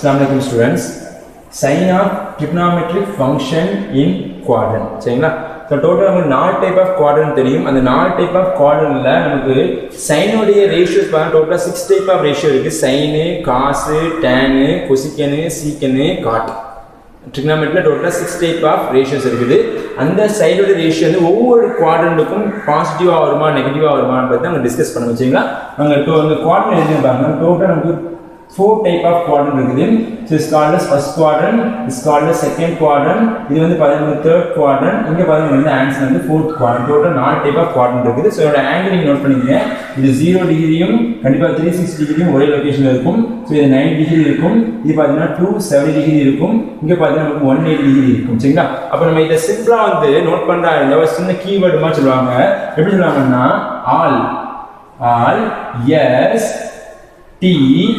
Assalamualaikum students. Sign of trigonometric function in quadrant. சரிங்களா so total நமக்கு நாலு type of quadrant தெரியும் அந்த நாலு டைப் ஆஃப் குவாட்ரன்ல நமக்கு சைனுடைய ரேஷியோஸ் பார்த்தா டோட்டலாக சிக்ஸ் டைப் ஆஃப் ரேஷியோ இருக்கு சைனு காசு டேனு கொசிக்கனு சீக்கனு காட்டு ட்ரிக்னாமெட்ரியில் டோட்டலாக சிக்ஸ் டைப் ஆஃப் ரேஷியோஸ் இருக்குது அந்த சைடோட ரேஷியோ வந்து ஒவ்வொரு குவாட்ரண்ட்டுக்கும் பாசிட்டிவாக வருமா நெகட்டிவாக வருமானு பற்றி நாங்கள் டிஸ்கஸ் பண்ண வச்சிங்களா நாங்கள் டோ அந்த குவாட்ரன் எழுதி பாருங்க டோட்டல் நமக்கு ஃபோர் டைப் ஆஃப் குவாட்ரன் இருக்குது so is called first quadrant is called second quadrant இது வந்து பார்த்தீங்கன்னா தேர்ட் குவாட்ரன் இங்கே பார்த்தீங்கன்னா வந்து ஆன்சர் வந்து ஃபோர்த் குவாட்ரன் டோட்டல் நாலு டைப் ஆஃப் குவாட்ரன் இருக்குது ஸோ இதோட ஆங்கிள் நீங்கள் நோட் பண்ணிக்கங்க இது ஜீரோ டிகிரியும் கண்டிப்பாக த்ரீ சிக்ஸ் டிகிரியும் ஒரே லொகேஷனில் இருக்கும் ஸோ இது நைன் டிகிரி இருக்கும் இது பார்த்தீங்கன்னா டூ செவன்டி டிகிரி இருக்கும் இங்கே பார்த்தீங்கன்னா நமக்கு ஒன் எயிட்டி டிகிரி இருக்கும் சரிங்களா அப்போ நம்ம இதை சிம்பிளாக வந்து நோட் பண்ணுறா இருந்தால் ஒரு சின்ன கீவேர்டு மாதிரி சொல்லுவாங்க எப்படி சொல்லுவாங்கன்னா all all S T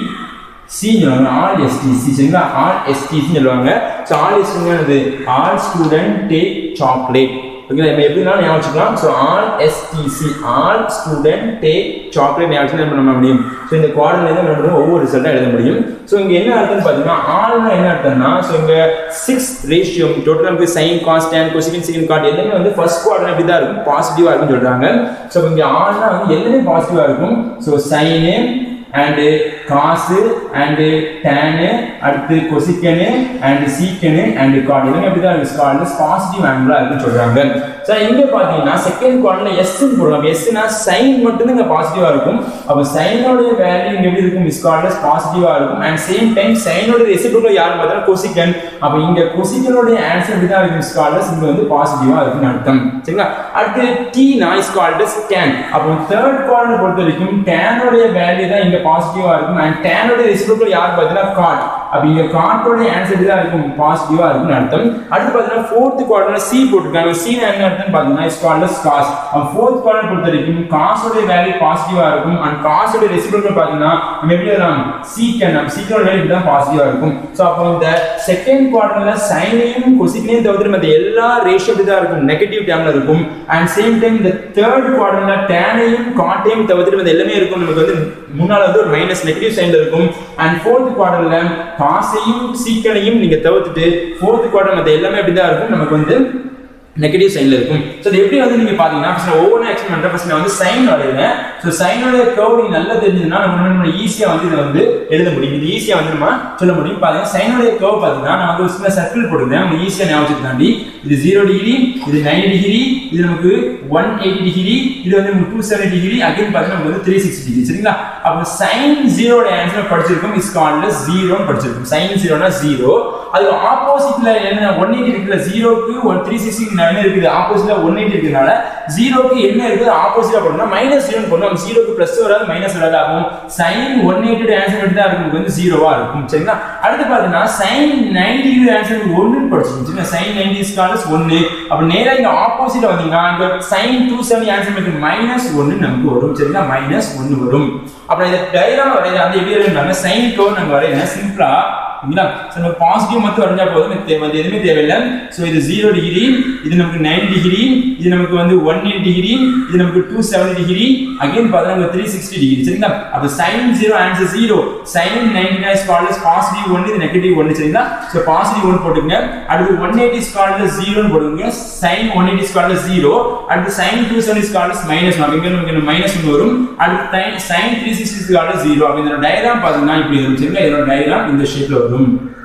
C சொல்லுவாங்க ஆல் எஸ்டிசி சரிங்களா ஆல் எஸ்டிசின்னு சொல்லுவாங்க ஸோ ஆல் எஸ்டிங்கிறது all student take chocolate okay நம்ம எப்படினா ஞாபகம் வச்சுக்கலாம் so all STC all student take chocolate ஞாபகம் என்ன பண்ண முடியும் ஸோ இந்த குவார்டர்ல இருந்து என்ன பண்ணுவோம் ஒவ்வொரு ரிசல்ட்டாக எழுத முடியும் ஸோ இங்கே என்ன அர்த்தம்னு பார்த்தீங்கன்னா ஆல்னா என்ன அர்த்தம்னா ஸோ இங்கே சிக்ஸ் ரேஷியோ டோட்டல் நமக்கு sine cos tan cosecant secant cot எல்லாமே வந்து ஃபர்ஸ்ட் குவார்டர் எப்படி தான் இருக்கும் பாசிட்டிவாக இருக்கும்னு சொல்கிறாங்க ஸோ இங்கே ஆல்னா வந்து எல்லாமே பாசிட்டிவாக இருக்கும் so sine and cos and tan அடுத்து cosecant and secant and cot எல்லாமே எப்படி தான் இருக்கு கார்டு பாசிட்டிவ் ஆங்கிளாக இருக்குன்னு சொல்றாங்க சார் இங்க பாத்தீங்கன்னா செகண்ட் குவார்டர்ல எஸ்ன்னு போடுறாங்க எஸ்னா சைன் மட்டும் இங்க பாசிட்டிவா இருக்கும் அப்ப சைனோட வேல்யூ இங்க எப்படி இருக்கும் மிஸ் கார்டர்ஸ் பாசிட்டிவா இருக்கும் அண்ட் சேம் டைம் சைனோட ரெசிபிள் யாரும் பார்த்தா கொசிக்கன் அப்ப இங்க கொசிக்கனோட ஆன்சர் எப்படி தான் இருக்கு மிஸ் கார்டர்ஸ் இங்க வந்து பாசிட்டிவா இருக்குன்னு அர்த்தம் சரிங்களா அடுத்து டி நாய்ஸ் கார்டர்ஸ் டேன் அப்போ தேர்ட் குவார்டர் பொறுத்த வரைக்கும் டேனோட வேல்யூ தான் இங்க பாசிட்டிவா இருக்கும் அண்ட் டேனோட ரெசிபிள் யார் பார்த்தீங்கன்னா காட் அப்ப இங்க காட்டோட ஆன்சர் தான் இருக்கும் பாசிட்டிவா இருக்கும்னு அர்த்தம் அடுத்து பார்த்தீங்கன்னா ஃபோர்த் குவார்டர்ல சி போட்டிருக்காங்க சி என்ன அர்த்தம் பார்த்தீங்கன்னா is called as cos fourth quarter பொறுத்த வரைக்கும் காசோட வேல்யூ பாசிட்டிவா இருக்கும் அண்ட் காசோட ரெசிபிள் பார்த்தீங்கன்னா நம்ம எப்படி வரலாம் சீக்கன் நம்ம சீக்கனோட வேல்யூ தான் பாசிட்டிவா இருக்கும் ஸோ அப்போ இந்த செகண்ட் குவார்டர்ல சைனையும் கொசிக்கனையும் தவிர்த்து மற்ற எல்லா ரேஷியோ தான் இருக்கும் நெகட்டிவ் டேம்ல இருக்கும் அண்ட் சேம் டைம் இந்த தேர்ட் குவார்டர்ல டேனையும் காட்டையும் தவிர்த்து மற்ற எல்லாமே இருக்கும் நமக்கு வந்து முன்னால வந்து ஒரு மைனஸ் நெகட்டிவ் சைன்ல இருக்கும் அண்ட் ஃபோர்த் குவார்டர்ல காசையும் சீக்கனையும் நீங்க தவிர்த்துட்டு ஃபோர்த் குவார்டர் மற்ற எல்லாமே எப்படி தான் இருக்கும் நமக்கு வந்து நெகட்டிவ் சைன்ல இருக்கும் ஸோ இது எப்படி வந்து நீங்க பாத்தீங்கன்னா ஃபர்ஸ்ட் நான் ஒவ்வொரு எக்ஸ்பிளைன் பண்றேன் ஃபர்ஸ்ட் நான் வந்து சைன் வரைகிறேன் ஸோ சைனோட கர்வ் நீங்க நல்லா தெரிஞ்சதுன்னா நம்ம நம்ம ஈஸியா வந்து இதை வந்து எழுத முடியும் இது ஈஸியா வந்து நம்ம சொல்ல முடியும் பாத்தீங்கன்னா சைனோட கர்வ் பாத்தீங்கன்னா நான் வந்து ஒரு சின்ன சர்க்கிள் போட்டுருந்தேன் நம்ம ஈஸியா ஞாபகம் தாண்டி இது ஜீரோ டிகிரி இது நைன் டிகிரி இது நமக்கு ஒன் எயிட்டி டிகிரி இது வந்து நமக்கு டூ செவன்டி டிகிரி அகைன் பாத்தீங்கன்னா நமக்கு வந்து த்ரீ சிக்ஸ்டி டிகிரி சரிங்களா அப்போ சைன் ஜீரோட ஆன்சர் படிச்சிருக்கோம் இஸ் கால்ட் ஜீரோன்னு படிச்சிருக்கோம் சைன் ஜீரோனா ஜீரோ அது ஆப்போசிட்ல என்ன ஒன் எயிட்டி இருக்குல்ல ஜீரோக்கு ஒன் த்ரீ சிக்ஸ்டி என்ன இருக்குது ஆப்போசிட்ல ஒன் எயிட்டி இருக்கிறதுனால ஜீரோக்கு என்ன இருக்குது ஆப்போசிட்டா போடணும் மைனஸ் ஜீரோ போடணும் ஜீரோக்கு பிளஸ் வராது மைனஸ் வராது ஆகும் சைன் ஒன் எயிட்டி ஆன்சர் மட்டும் தான் இருக்கும் வந்து ஜீரோவா இருக்கும் சரிங்களா அடுத்து பாத்தீங்கன்னா சைன் நைன்டி ஆன்சர் ஒன்னு படிச்சிருந்துச்சு சைன் நைன்டி ஸ்காலர்ஸ் ஒன்னு அப்ப நேரா இங்க ஆப்போசிட்ல வந்தீங்கன்னா இங்க சைன் டூ செவன் ஆன்சர் மட்டும் மைனஸ் ஒன்னு நமக்கு வரும் சரிங்களா மைனஸ் ஒன்னு வரும் அப்புறம் இதை டயராம் வரையில அந்த எப்படி வரையிறாங்க சைன் கோ நாங்க வரையிறேன் சிம்பிளா சரிங்களா ஸோ நம்ம பாசிட்டிவ் மட்டும் வரைஞ்சா போதும் எனக்கு தேவை அது எதுவுமே தேவையில்லை ஸோ இது ஜீரோ டிகிரி இது நமக்கு நைன் டிகிரி இது நமக்கு வந்து ஒன் எயிட் டிகிரி இது நமக்கு டூ செவன் டிகிரி அகைன் பார்த்தீங்கன்னா த்ரீ சிக்ஸ்டி டிகிரி சரிங்களா அப்போ sine zero answer zero sine ninety nine scholars positive ஒன்று இது நெகட்டிவ் ஒன்று சரிங்களா ஸோ பாசிட்டிவ் ஒன் போட்டுங்க அடுத்து ஒன் எயிட்டி ஸ்காலர் ஜீரோன்னு போடுங்க sine one eighty scholar zero அடுத்து sine two seven scholars minus one இங்கே நமக்கு மைனஸ் ஒன்று வரும் அடுத்து sine three sixty scholar zero அப்போ இதோட டயராம் பார்த்தீங்கன்னா இப்படி வரும் சரிங்களா இதோட டயராம் இந்த ஷேப்ல வரும்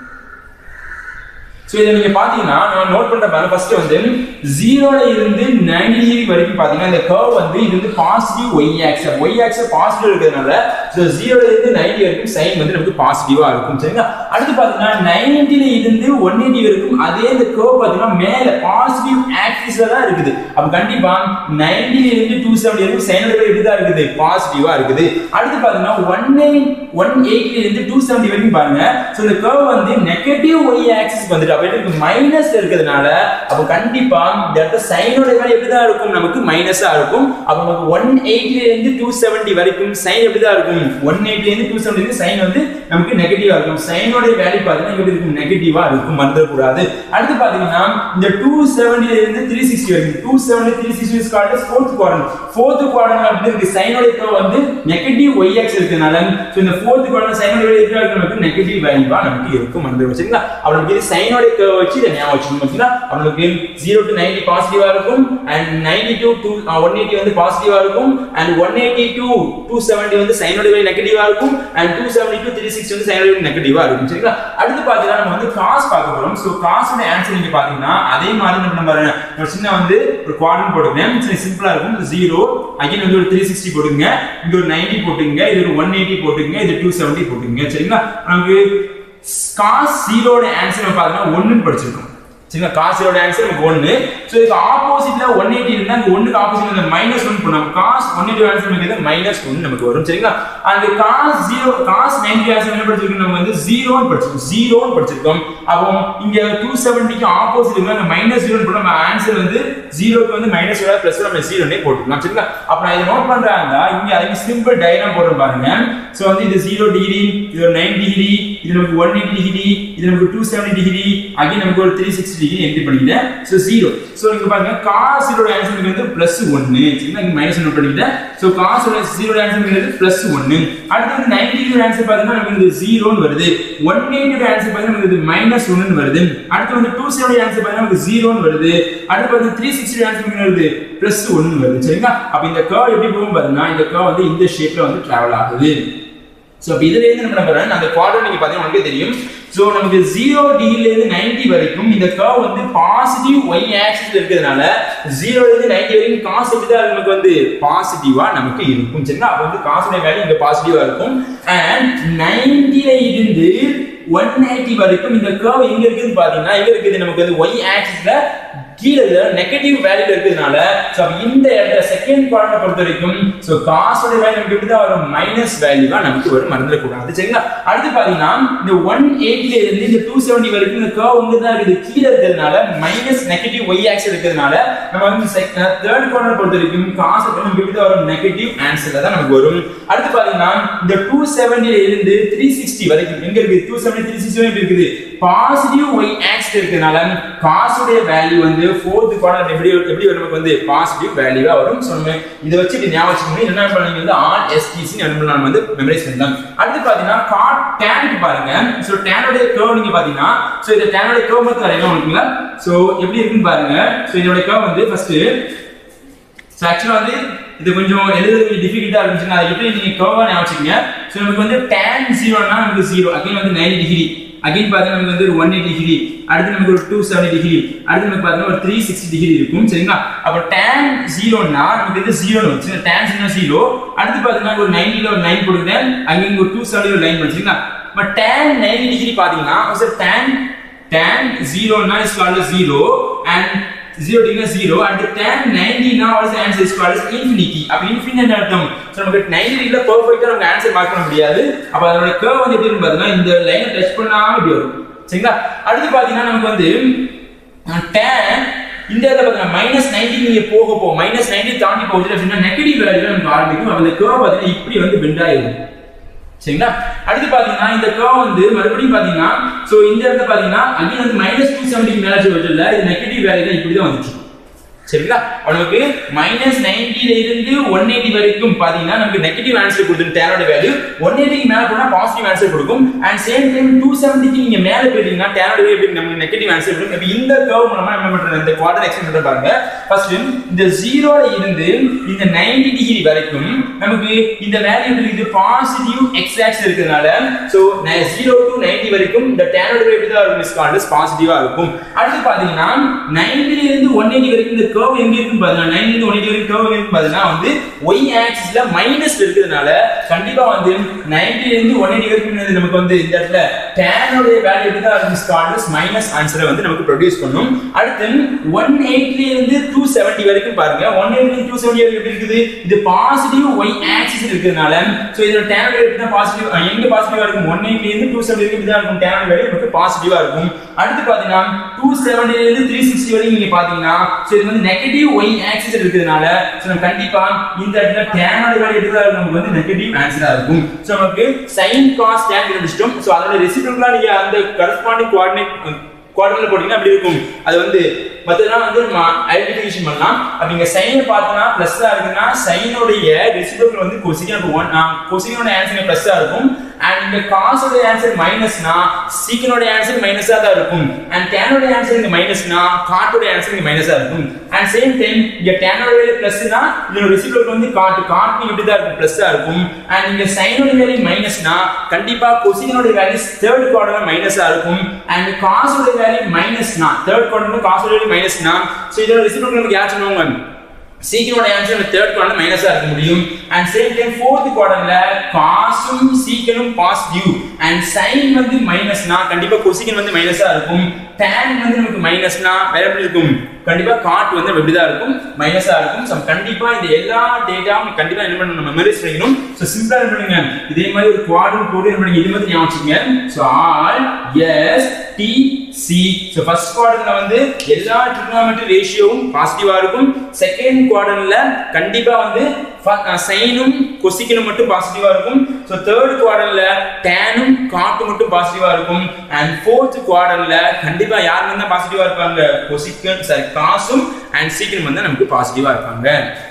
ஸோ இதை நீங்க பாத்தீங்கன்னா நான் நோட் பண்ற பாருங்க ஃபர்ஸ்ட் வந்து ஜீரோல இருந்து நைன்டி டிகிரி வரைக்கும் பாத்தீங்கன்னா இந்த கர்வ் வந்து இது வந்து positive y axis y axis positive இருக்கிறதுனால ஸோ ஜீரோல இருந்து நைன்டி வரைக்கும் சைன் வந்து நமக்கு பாசிட்டிவா இருக்கும் சரிங்களா அடுத்து பாத்தீங்கன்னா நைன்டில இருந்து ஒன் எயிட்டி வரைக்கும் அதே இந்த கர்வ் பாத்தீங்கன்னா மேல பாசிட்டிவ் ஆக்சிஸ்ல தான் இருக்குது அப்ப கண்டிப்பா நைன்டில இருந்து டூ செவன்டி வரைக்கும் சைனோட எப்படி தான் இருக்குது பாசிட்டிவா இருக்குது அடுத்து பாத்தீங்கன்னா ஒன் நைன் ஒன் எயிட்ல இருந்து டூ செவன்டி வரைக்கும் பாருங்க ஸோ இந்த கர்வ் வந்து நெகட்டிவ் ஒய் ஆக்சிஸ் வந்துட்டு அப்ப எனக்கு மைனஸ் இருக்கிறதுனால அப்போ கண்டிப்பா இந்த இடத்துல சைனோட வேல்யூ எப்படி தான் இருக்கும் நமக்கு மைனஸா இருக்கும் அப்ப நமக்கு ஒன் எயிட்டில இருந்து டூ செவன்டி வரைக்கும் சைன் எப்படி தான் இருக்கும் ஒன் எயிட்டில இருந்து டூ செவன்டி சைன் வந்து நமக்கு நெகட்டிவா இருக்கும் சைனோட வேல்யூ பார்த்தீங்கன்னா எப்படி இருக்கும் நெகட்டிவா இருக்கும் மறந்துடக்கூடாது அடுத்து பாத்தீங்கன்னா இந்த டூ செவன்டில இருந்து த்ரீ சிக்ஸ்டி வரைக்கும் two seventy three sixty is called fourth quadrant fourth quadrant அப்படி இருக்கு சைனோட கர்வ் வந்து நெகட்டிவ் ஒய் ஆக்ஸ் இருக்கனால சோ இந்த ஃபோர்த் குவாட்ரன் சைனோட வேல்யூ எப்படி இருக்கும் நமக்கு நெகட்டிவ் வேல்யூவா நமக்கு இருக்கும் மறந்துடும் சரிங்களா அவனுக்கு இது சைனோட கர்வ் வச்சு இதை ஞாபகம் வச்சுக்கணும் சரிங்களா அவனுக்கு 0 டு 90 பாசிட்டிவா இருக்கும் அண்ட் 90 டு 180 வந்து பாசிட்டிவா இருக்கும் அண்ட் 180 டு 270 வந்து சைனோட வேல்யூ நெகட்டிவா இருக்கும் அண்ட் 270 டு 360 வந்து சைனோட வேல்யூ நெகட்டிவா இருக்கும் சரிங்களா அடுத்து பாத்தீங்கன்னா நம்ம வந்து காஸ் பார்க்க போறோம் சோ காஸோட ஆன்சர் நீங்க பாத்தீங்கன்னா அதே மாதிரி நம்ம நம்ம ஒரு சின்ன வந்து ஒரு குவாட்ரன் போட்டுக்கிறேன் சரி சிம்பிளா இருக்கும் 0 அகைன் வந்து ஒரு 360 போட்டுங்க இங்க ஒரு 90 போட்டுங்க இது ஒரு 180 போட்டுங்க இது 270 போட்டுங்க சரிங்களா நமக்கு காஸ் ஜீரோட ஆன்சர் நம்ம பாத்தீங்கன்னா ஒண்ணுன்னு படிச்சிருக்கோம் சரிங்களா காசோட ஆன்சர் நமக்கு ஒன்னு ஸோ இதுக்கு ஆப்போசிட்ல ஒன் எயிட்டி இருந்தா அங்க ஒன்னுக்கு ஆப்போசிட் இந்த மைனஸ் ஒன் பண்ணும் காஸ் ஒன் எயிட்டி ஆன்சர் நமக்கு மைனஸ் ஒன் நமக்கு வரும் சரிங்களா அந்த cos zero cos ninety answer என்ன படிச்சிருக்கோம் நம்ம வந்து ஜீரோன்னு படிச்சிருக்கோம் ஜீரோன்னு படிச்சிருக்கோம் அப்போ இங்க டூ செவன்டிக்கு ஆப்போசிட் அந்த மைனஸ் ஜீரோ போட்டு நம்ம ஆன்சர் வந்து ஜீரோக்கு வந்து மைனஸ் ஓட பிளஸ் நம்ம ஜீரோனே போட்டுக்கலாம் சரிங்களா அப்ப நான் இதை நோட் பண்றாங்க இங்க அதுக்கு சிம்பிள் டயக்ராம் போடுறோம் பாருங்க ஸோ வந்து இது ஜீரோ டிகிரி இது ஒரு நைன் டிகிரி இது நமக்கு ஒன் எயிட்டி டிகிரி இது நமக்கு டூ செவன்டி டிகிரி அகைன் நமக்கு ஒரு த்ரீ சிக்ஸ்டி டிகிரி என்ட்ரி பண்ணிக்கிட்டேன் ஸோ ஜீரோ ஸோ இங்க பாருங்க காஸ் ஜீரோட ஆன்சர் வந்து பிளஸ் ஒன்னு சரிங்களா இங்க மைனஸ் ஒன்று பண்ணிக்கிட்டேன் ஸோ காசோட ஜீரோட ஆன்சர் வந்து பிளஸ் ஒன்னு அடுத்து வந்து நைன்டி டிகிரி ஆன்சர் பார்த்தீங்கன்னா நமக்கு வந்து ஜீரோன்னு வருது ஒன் எயிட்டியோட ஆன்சர் பார்த்தீங்கன்னா நமக்கு மைனஸ் ஒன்னு வருது அடுத்து வந்து டூ செவன் ஆன்சர் பார்த்தீங்கன்னா நமக்கு ஜீரோன்னு வருது அடுத்து வந்து த்ரீ சிக்ஸ்டி ஆன்சர் வருது பிளஸ் ஒன்னு வருது சரிங்களா அப்ப இந்த கர்வ் எப்படி போகும் பாத்தீங்கன்னா இந்த கர்வ் வந்து இந்த ஷேப்ல வந்து டிராவல் ஆகுது ஸோ அப்போ இதுல இருந்து நம்ம நம்புறோம் அந்த குவாட்ரன் நீங்க பாத்தீங்கன்னா உங்களுக்கே தெரியும் ஸோ நமக்கு ஜீரோ டிகிரில இருந்து நைன்டி வரைக்கும் இந்த கர்வ் வந்து பாசிட்டிவ் ஒய் ஆக்சிஸ்ல இருக்கிறதுனால ஜீரோல இருந்து நைன்டி வரைக்கும் காசு எப்படி தான் நமக்கு வந்து பாசிட்டிவா நமக்கு இருக்கும் சரிங்களா அப்போ வந்து காசுடைய வேல்யூ இங்க பாசிட்டிவா இருக்கும் அண்ட் நைன்டில இருந்து ஒன் எயிட்டி வரைக்கும் இந்த கர்வ் எங்க இருக்குன்னு பாத்தீங்கன்னா எங்க இருக்குது நமக்கு வந்து ஒய் ஆக்சிஸ்ல கீழே நெகட்டிவ் வேல்யூ இருக்கிறதுனால ஸோ இந்த இடத்துல செகண்ட் குவார்டரை பொறுத்த வரைக்கும் ஸோ காசோட வேல்யூ நமக்கு எப்படி தான் வரும் மைனஸ் வேல்யூவா நமக்கு வரும் மறந்துடக்கூடாது சரிங்களா அடுத்து பாத்தீங்கன்னா இந்த ஒன் எயிட்டில இருந்து இந்த டூ செவன்டி வரைக்கும் இந்த கர்வ் வந்து தான் இருக்குது கீழே இருக்கிறதுனால மைனஸ் நெகட்டிவ் ஒய் ஆக்ஸ் இருக்கிறதுனால நம்ம வந்து தேர்ட் குவார்டர் பொறுத்த வரைக்கும் காசு நமக்கு எப்படி தான் வரும் நெகட்டிவ் ஆன்சர்ல தான் நமக்கு வரும் அடுத்து பாத்தீங்கன்னா இந்த டூ செவன்டில இருந்து த்ரீ சிக்ஸ்டி வரைக்கும் எங்க இருக்கு டூ செவன்டி த்ரீ சிக்ஸ்டி எப்படி இருக்குது பாசிட்டிவ் ஒய் ஆக்ஸ் இருக்கிறதுனால காசுடைய வேல்யூ வந்து ஃபோர்த் குவார்டர் எப்படி எப்படி நமக்கு வந்து பாசிட்டிவ் வேல்யூவா வரும் ஸோ நம்ம இதை வச்சு இப்படி ஞாபகம் வச்சுக்கணும் என்ன பண்ணுங்க வந்து ஆல் எஸ்டிசி நம்ம வந்து மெமரைஸ் பண்ணலாம் அடுத்து பாத்தீங்கன்னா காட் டேனுக்கு பாருங்க ஸோ டேனோட கர்வ் நீங்க பாத்தீங்கன்னா ஸோ இந்த டேனோட கர்வ் மட்டும் வரையணும் உனக்குங்களா ஸோ எப்படி இருக்குன்னு பாருங்க ஸோ இதோட கர்வ் வந்து ஃபர்ஸ்ட் ஸோ ஆக்சுவலாக வந்து இது கொஞ்சம் எழுதுறது கொஞ்சம் டிஃபிகல்ட்டா இருந்துச்சுன்னா அதை எப்படி நீங்க கர்வா ஞாபகம் வச்சுக்கோங்க ஸோ நமக்கு வந்து tan ஜீரோனா நமக்கு ஜீரோ அகைன் வந்து நைன்டி டிகிரி அகைன் பார்த்தீங்கன்னா நமக்கு வந்து ஒரு ஒன் எயிட்டி டிகிரி அடுத்து நமக்கு ஒரு டூ செவன்டி டிகிரி அடுத்து நமக்கு பார்த்தீங்கன்னா ஒரு த்ரீ சிக்ஸ்டி டிகிரி இருக்கும் சரிங்களா அப்போ tan ஜீரோனா நமக்கு வந்து ஜீரோன்னு வச்சு tan ஜீரோ ஜீரோ அடுத்து பார்த்தீங்கன்னா ஒரு நைன்டில ஒரு லைன் போடுறேன் அங்கே இங்க ஒரு டூ செவன்டி ஒரு லைன் படிச்சிங்களா இப்போ tan நைன்டி டிகிரி பார்த்தீங்கன்னா சார் tan tan ஜீரோனா is called zero and zero degree zero and tan நைன்டினா also answer is called infinity அப்ப இன்ஃபினிட் அர்த்தம் ஸோ நமக்கு நைன்டி டிகிரில பெர்ஃபெக்ட்டா நமக்கு ஆன்சர் மார்க் பண்ண முடியாது அப்ப அதோட கர்வ் வந்து எப்படி பார்த்தீங்கன்னா இந்த லைனை டச் பண்ணாம இப்படி வரும் சரிங்களா அடுத்து பாத்தீங்கன்னா நமக்கு வந்து டேன் இந்த இடத்துல பார்த்தீங்கன்னா மைனஸ் நைன்டி நீங்க போக போ மைனஸ் நைன்டி தாண்டி போகுது அப்படின்னா நெகட்டிவ் வேல்யூல நமக்கு ஆரம்பிக்கும் அப்ப அந்த கர்வ் பார்த்தீங்கன்னா இப்படி வந்து பெண்ட் ஆயிடும் சரிங்களா அடுத்து பாத்தீங்கன்னா இந்த கர்வ் வந்து மறுபடியும் பாத்தீங்கன்னா சோ இந்த இடத்துல பாத்தீங்கன்னா அகைன் வந்து மைனஸ் டூ செவன்டிக்கு மேல வச்சுல இது நெகட்டிவ் வேல்யூ தான் இப்படி தான் வந்துச்சு சரிங்களா அவனுக்கு மைனஸ் நைன்டில இருந்து ஒன் எயிட்டி வரைக்கும் பாத்தீங்கன்னா நமக்கு நெகட்டிவ் ஆன்சர் கொடுத்துரு டேனோட வேல்யூ ஒன் எயிட்டிக்கு மேல போனா பாசிட்டிவ் ஆன்சர் கொடுக்கும் அண்ட் சேம் டைம் டூ செவன்டிக்கு நீங்க மேல போயிட்டீங்கன்னா டேனோட வேல்யூ எப்படி நமக்கு நெகட்டிவ் ஆன்சர் கொடுக்கும் இப்ப இந்த கர்வ் மூலமா என்ன பண்றது இந்த குவார்டர் எக்ஸ்பிளைன் பண்ற பாருங்க ஃபர்ஸ்ட் இந்த ஜீரோல இருந்து இந்த நைன்டி டிகிரி வரைக்கும் நமக்கு இந்த வேல்யூ இது பாசிட்டிவ் எக்ஸ் ஆக்ஸ் இருக்கிறதுனால சோ ஜீரோ டு நைன்டி வரைக்கும் இந்த டேனோட வேல்யூ எப்படி தான் இருக்கும் இஸ் கால்ட் பாசிட்டிவா இருக்கும் அடுத்து பாத்தீங்கன்னா நைன்டில இருந்து ஒன் எயிட்டி வரைக்கும் இந்த கர்வ் எங்க இருக்குன்னு பாத்தீங்கன்னா நைன்ல இருந்து ஒன் எயிட்டி வரைக்கும் கர்வ் இருக்கு பாத்தீங்கன்னா வந்து ஒய் ஆக்சிஸ்ல மைனஸ்ல இருக்கிறதுனால கண்டிப்பா வந்து நைன்டில இருந்து ஒன் எயிட்டி வரைக்கும் என்னது நமக்கு வந்து இந்த இடத்துல டேனோட வேல்யூ எப்படி தான் இருக்கும் இஸ் கால்ட் மைனஸ் ஆன்சரை வந்து நமக்கு ப்ரொடியூஸ் பண்ணும் அடுத்து ஒன் எயிட்டில இருந்து டூ செவன்டி வரைக்கும் பாருங்க ஒன் எயிட்டி டூ செவன்டி வரைக்கும் எப்படி இருக்குது இது பாசிட்டிவ் ஒய் ஆக்சிஸ் இருக்கிறதுனால சோ இதோட டேனோட எப்படி தான் பாசிட்டிவ் எங்க பாசிட்டிவா இருக்கும் ஒன் எயிட்டில இருந்து டூ செவன்டி வரைக்கும் இப்படி தான் இருக்கும் டேனோட வேல்யூ நமக்கு பாசிட்டிவா இருக்கும் அடுத்து பாத்தீங்கன்னா டூ செவன்டில இருந்து த்ரீ சிக்ஸ்டி வரைக்கும் நீங்க பாத்தீங்கன்னா ஸோ இது வந்து நெகட்டிவ் ஒய் ஆக்சிஸ் இருக்கிறதுனால ஸோ நம்ம கண்டிப்பா இந்த இடத்துல டேனோட வேல்யூ எடுத்தா நமக்கு வந்து நெகட்டிவ் ஆன்சரா இருக்கும் ஸோ நமக்கு சைன் காஸ் டேன் கண்டுபிடிச்சிட்டோம் ஸோ அதோட ரெசிபியூட்லாம் நீங்க அந்த கரஸ்பாண்டிங் கோஆர்டினேட் குவார்டர்ல போட்டீங்கன்னா அப்படி இருக்கும் அது வந்து மத்ததெல்லாம் வந்து நம்ம ஐடென்டிஃபிகேஷன் பண்ணலாம் அப்ப இங்க சைன் பார்த்தோம்னா பிளஸ்ஸா இருக்குன்னா சைனோடைய ரெசிபியூட்டல் வந்து கொசிகன் ஒன் கொசிகனோட ஆன்சர் பிளஸ்ஸா இருக்கும் அண்ட் இங்க காசோட ஆன்சர் மைனஸ்னா சீக்கனோட ஆன்சர் மைனஸா தான் இருக்கும் அண்ட் டேனோட ஆன்சர் இங்க மைனஸ்னா காட்டோட ஆன்சர் இங்க மைனஸா இருக்கும் அண்ட் சேம் டைம் இங்க டேனோட வேல்யூ பிளஸ்னா இதோட ரெசிபியூட்டல் வந்து காட்டு காட்டு இப்படி தான் இருக்கும் பிளஸ்ஸா இருக்கும் அண்ட் இங்க சைனோட வேல்யூ மைனஸ்னா கண்டிப்பா கொசிகனோட வேல்யூ தேர்ட் குவார்டர்ல மைனஸா இருக்கும் அண்ட் காசோட வேல்யூ மைனஸ்னா தேர்ட் குவார்டர்ல காசோட வேல்யூ மைனஸ்னா சோ இதோட ரெசிபியூட்டல் நமக்கு யார் சொல்லுவாங்க சீக்கிரோட ஆன்சர் தேர்ட் குவார்டர் மைனஸா இருக்க முடியும் அண்ட் சேம் டைம் ஃபோர்த் குவார்டர்ல காசும் சீக்கனும் பாசிட்டிவ் அண்ட் சைன் வந்து மைனஸ்னா கண்டிப்பா கொசிகன் வந்து மைனஸா இருக்கும் tan வந்து நமக்கு மைனஸ்னா வேற எப்படி இருக்கும் கண்டிப்பா காட் வந்து இப்படி தான் இருக்கும் மைனஸா இருக்கும் ஸோ கண்டிப்பா இந்த எல்லா டேட்டாவும் கண்டிப்பா என்ன பண்ணணும் மெமரிஸ் பண்ணிக்கணும் ஸோ சிம்பிளா என்ன பண்ணுங்க இதே மாதிரி ஒரு குவார்டர் போட்டு என்ன பண்ணுங்க இது மாதிரி ஞாபகம் வச்சுக்கோங்க so all S T C so first குவார்டர்ல வந்து எல்லா ட்ரிக்னாமெட்ரி ரேஷியோவும் பாசிட்டிவா இருக்கும் செகண்ட் குவார்டர்ல கண்டிப்பா வந்து சைனும் கொசிக்கனும் மட்டும் பாசிட்டிவா இருக்கும் ஸோ தேர்ட் குவார்டர்ல டேனும் காட்டும் மட்டும் பாசிட்டிவா இருக்கும் அண்ட் ஃபோர்த் குவார்டர்ல கண்டிப்பா யார் வந்து பாசிட்டிவா இருப்பாங்க கொசிக்கன் சாரி காசும் அண்ட் சீக்கிரம் வந்து நமக்கு பாசிட்டிவா இருப்பாங்க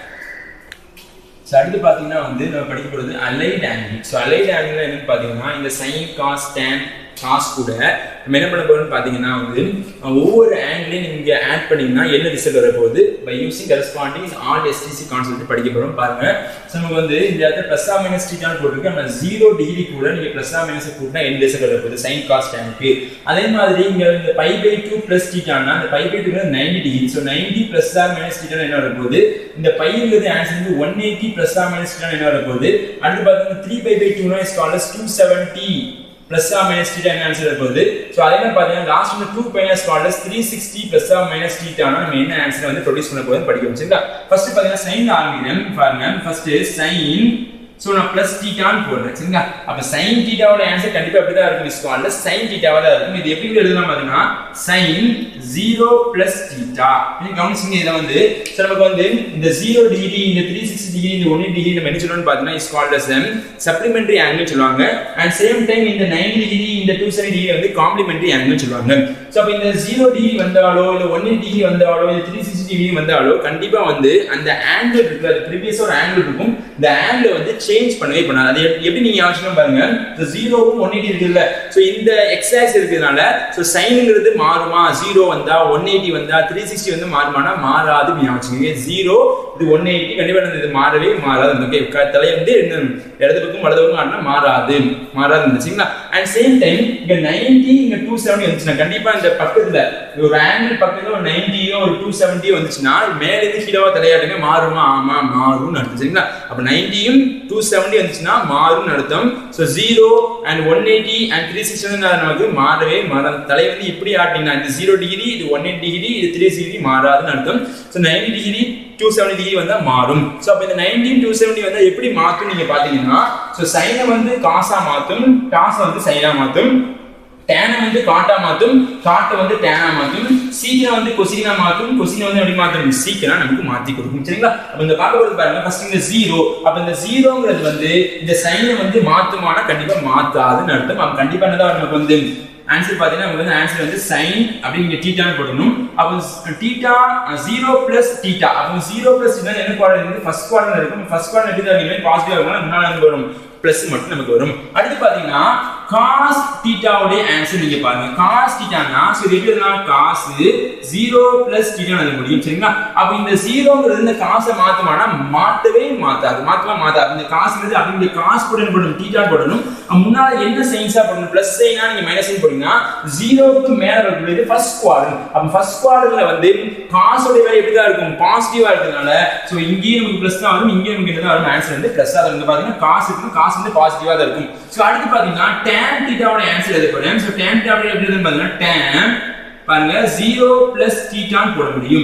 ஸோ அடுத்து பார்த்தீங்கன்னா வந்து நம்ம படிக்க போகிறது allied angle so allied angle என்னன்னு பார்த்தீங்கன்னா இந்த சைன் காஸ் டேன் காஸ் கூட நம்ம என்ன பண்ண போறோம்னு பார்த்தீங்கன்னா வந்து ஒவ்வொரு ஆங்கிளையும் நீங்க ஆட் பண்ணீங்கன்னா என்ன ரிசல்ட் வரப்போகுது by using corresponding all STC concept படிக்க போறோம் பாருங்க ஸோ நமக்கு வந்து இந்த இடத்துல ப்ளஸ் ஆ மைனஸ் டீட்டான்னு போட்டிருக்கு நம்ம ஜீரோ டிகிரி கூட நீங்க ப்ளஸ் ஆ மைனஸ் கூட்டினா என்ன ரிசல்ட் வரப்போகுது சைன் காஸ் டேனுக்கு அதே மாதிரி இங்க இந்த பை பை டூ பிளஸ் டீட்டானா இந்த pi by two ninety degree so ninety plus or minus theta என்ன வரப்போகுது இந்த பைங்கிறது ஆன்சர் வந்து one eighty plus or minus theta என்ன வரப்போகுது அடுத்து பார்த்தீங்கன்னா த்ரீ பை பை டூனா is called two seventy plus or minus theta என்ன ஆன்சர் இருப்பது ஸோ அதே மாதிரி பார்த்தீங்கன்னா லாஸ்ட் வந்து two minus called as three sixty plus or minus டீட்டானா நம்ம என்ன ஆன்சர் வந்து ப்ரொடியூஸ் பண்ண போகுது படிக்க சரிங்களா ஃபர்ஸ்ட் பார்த்தீங்கன்னா சைன் ஆரம்பிக்கிறேன் பாருங்க ஃபர்ஸ்ட் சைன் ஸோ நான் பிளஸ் டீட்டான்னு போடுறேன் சரிங்களா அப்போ சைன் டீட்டாவோட ஆன்சர் கண்டிப்பாக எப்படி தான் இருக்கும் ஸ்காலில் சைன் டீட்டாவாக தான் இருக்கும் இது எப்படி எழுதலாம் பார்த்தீங்கன்னா சைன் ஜீரோ பிளஸ் டீட்டா நீங்க கவனிச்சிங்க இதில் வந்து ஸோ நமக்கு வந்து இந்த ஜீரோ டிகிரி இந்த த்ரீ சிக்ஸ்டி டிகிரி இந்த ஒன் டிகிரி நம்ம என்ன சொல்லணும்னு பார்த்தீங்கன்னா is called as supplementary angle சொல்லுவாங்க அண்ட் சேம் டைம் இந்த நைன் டிகிரி இந்த டூ செவன் டிகிரி வந்து காம்ப்ளிமெண்டரி ஆங்கிள் சொல்லுவாங்க ஸோ அப்போ இந்த ஜீரோ டிகிரி வந்தாலோ இல்லை ஒன் டிகிரி வந்தாலோ இல்லை த்ரீ சிக்ஸ்டி டிகிரி வந்தாலோ கண்டிப்பாக வந்து அந்த ஆங்கிள் இருக்கு அது ப்ரீவியஸாக ஒரு ஆங்கிள் இருக்கும் இந்த ஆங்கிள் வந்து சேஞ்ச் பண்ணவே பண்ணாது அது எப்படி- எப்படி நீங்க யோசிக்கணும் பாருங்க இந்த ஜீரோவும் ஒன் எயிட்டி இருக்குல்ல ஸோ இந்த எக்ஸாக்ஸ் இருக்கிறதுனால ஸோ சைனுங்கிறது மாறுமா ஜீரோ வந்தா ஒன் எயிட்டி வந்தா த்ரீ சிக்ஸ்டி வந்து மாறுமானா மாறாது ஞாபகம் ஜீரோ இது ஒன் எயிட்டி கண்டிப்பா வந்து இது மாறவே மாறாது ஓகே தலையை வந்து என்ன இடது பக்கம் வலது பக்கம் ஆடினா மாறாது மாறாது இருந்துச்சுங்களா அண்ட் சேம் டைம் இங்க நைன்டி இங்க டூ செவன்டி வந்துச்சுன்னா கண்டிப்பா இந்த பக்கத்துல ஒரு ஆங்கிள் பக்கத்துல ஒரு நைன்டியோ ஒரு டூ செவன்டியோ வந்துச்சுன்னா மேல இருந்து கீழவா தலையாட்டுங்க மாறுமா ஆமா மாறும்னு அர்த்தம் சரிங்களா அப்ப நைன்டியும் டூ செவன்டி வந்துச்சுன்னா மாறும்னு அர்த்தம் so zero and one eighty and three sixty வந்து நமக்கு மாறவே மாறாது தலை வந்து இப்படி ஆட்டிங்கன்னா இது ஜீரோ டிகிரி இது ஒன் எயிட் டிகிரி இது த்ரீ டிகிரி மாறாதுன்னு அர்த்தம் so ninety degree two seventy degree வந்தா மாறும் ஸோ அப்போ இந்த நைன்டீன் டூ செவன்டி வந்து எப்படி மாற்றும் நீங்க பாத்தீங்கன்னா ஸோ சைனை வந்து காசா மாத்தும் டாஸை வந்து சைனா மாத்தும் டேனை வந்து காட்டா மாத்தும் காட்டை வந்து டேனா மாத்தும் சீக்கிரம் வந்து கொசினா மாத்தும் கொசினை வந்து எப்படி மாத்தும் சீக்கிரம் நமக்கு மாத்தி கொடுக்கும் சரிங்களா அப்ப இந்த பார்க்க போறது பாருங்க ஃபர்ஸ்ட் இந்த ஜீரோ அப்ப இந்த ஜீரோங்கிறது வந்து இந்த சைனை வந்து மாத்துமானா கண்டிப்பா மாத்தாதுன்னு அர்த்தம் அப்ப கண்டிப்பா என்னதான் நமக்கு வந்து ஆன்சர் பார்த்தீங்கன்னா நமக்கு வந்து ஆன்சர் வந்து சைன் அப்படிங்கிற டீட்டான்னு போடணும் அப்போ டீட்டா ஜீரோ பிளஸ் டீட்டா அப்போ ஜீரோ பிளஸ் டீட்டா என்ன குவார்டர் இருந்து ஃபர்ஸ்ட் குவார்டர் இருக்கும் ஃபர்ஸ்ட் குவார்டர் எப்படி தான் இருக்கு பாசிட்டிவா இருக்கும் முன்னாடி வந்து வரும் பிளஸ் மட்டும் நமக்கு வரும் அடுத்து பாத்தீங்கன்னா காஸ் டீட்டாவுடைய ஆன்சர் நீங்க பாருங்க காஸ் டீட்டானா சோ இது எப்படி எழுதலாம் காஸ் ஜீரோ பிளஸ் டீட்டா எழுத முடியும் சரிங்களா அப்ப இந்த ஜீரோங்கிறது இந்த காசை மாத்துமானா மாத்தவே மாத்தாது மாத்தவே மாத்தாது இந்த காசுங்கிறது அப்படி இந்த காசு போடணும் போடணும் டீட்டா போடணும் அப்ப முன்னால என்ன சைன்ஸா போடணும் பிளஸ் சைனா நீங்க மைனஸ் சைன் போட்டீங்கன்னா ஜீரோவுக்கு மேல இருக்கக்கூடியது ஃபர்ஸ்ட் குவார்டர் அப்ப ஃபர்ஸ்ட் குவார்டர்ல வந்து காசோட வேலை எப்படி தான் இருக்கும் பாசிட்டிவா இருக்கிறதுனால சோ இங்கேயும் நமக்கு பிளஸ் தான் வரும் இங்கேயும் நமக்கு என்ன வரும் ஆன்சர் வந்து பிளஸ் தான் வந்து பாத்தீங்கன்னா காசு இருக்கும் காசு வந்து பாசிட்டிவா தான் இருக்கும் சோ அடுத்து பாத்தீங்கன்னா tan தீட்டாவோட ஆன்சர் எது போடுறேன் சோ tan தீட்டாவோட எப்படி இருக்குன்னு பாத்தீங்கன்னா tan பாருங்க ஜீரோ பிளஸ் தீட்டான்னு போட முடியும்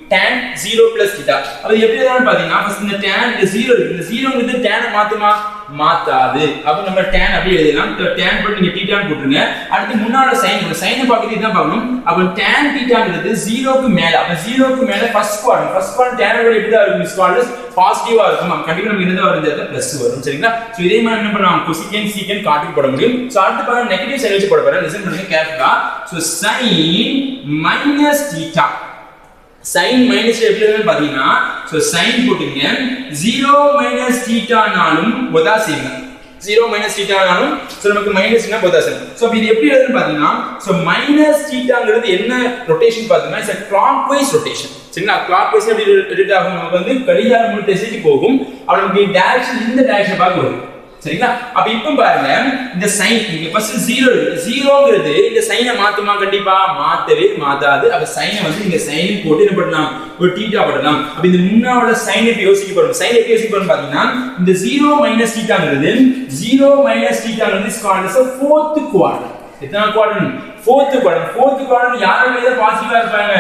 tan 0 plus theta அப்ப இது எப்படி எழுதலாம் பாத்தீங்கன்னா ஃபர்ஸ்ட் இந்த tan இந்த 0 இருக்கு இந்த 0 ங்கிறது tan -அ மாத்துமா மாத்தாது அப்ப நம்ம tan அப்படியே எழுதலாம் So, tan போட்டு நீங்க θ போட்டுருங்க அடுத்து முன்னால sin போடு sin பார்க்கறது இதான் பார்க்கணும் அப்ப tan θங்கிறது 0 க்கு மேல அப்ப 0 க்கு மேல first quadrant first quadrant tan விட எப்படி தான் இருக்கும் மிஸ் குவாட்ரண்ட் பாசிட்டிவா இருக்கும் அப்ப கண்டிப்பா நமக்கு என்னதா வரும் இந்த இடத்துல பிளஸ் வரும் சரிங்களா சோ இதே மாதிரி என்ன பண்ணலாம் கொசிகன் சீக்கன் காட்டுக்கு போட முடியும் சோ அடுத்து பாருங்க நெகட்டிவ் சைடு வச்சு போட போறேன் லிசன் பண்ணுங்க கேர்ஃபுல்லா so sin minus θ sine minus எப்படி இருக்குன்னு பாத்தீங்கன்னா சோ சைன் போட்டுங்க 0 மைனஸ் தீட்டானாலும் பொதாசியம் ஜீரோ மைனஸ் தீட்டானாலும் சோ நமக்கு மைனஸ்னா பொதாசியம் சோ அப்ப இது எப்படி எழுதுன்னு பாத்தீங்கன்னா சோ மைனஸ் தீட்டாங்கிறது என்ன ரொட்டேஷன் பாத்தீங்கன்னா இட்ஸ் கிளாக் வைஸ் ரொட்டேஷன் சரிங்களா கிளாக் வைஸ் எப்படி ரொட்டேட் ஆகும் நமக்கு வந்து கடிகார முழு திசைக்கு போகும் அப்ப நமக்கு டைரக்ஷன் இந்த டைரக்ஷன் பார்க்க வரும் சரிங்களா அப்ப இப்போ பாருங்க இந்த சைன் இங்க ஃபர்ஸ்ட் ஜீரோ ஜீரோங்கிறது இந்த சைனை மாத்துமா கண்டிப்பா மாத்தவே மாத்தாது அப்ப சைனை வந்து இங்க சைன் போட்டு என்ன பண்ணலாம் ஒரு டீட்டா போடலாம் அப்ப இந்த முன்னாவோட சைன் எப்படி யோசிக்க போறோம் சைன் எப்படி யோசிக்க போறோம் பாத்தீங்கன்னா இந்த ஜீரோ மைனஸ் டீட்டாங்கிறது ஜீரோ மைனஸ் டீட்டாங்கிறது is called as a fourth quadrant எத்தனை quadrant fourth quadrant fourth quadrant யார் மேல பாசிட்டிவா இருப்பாங்க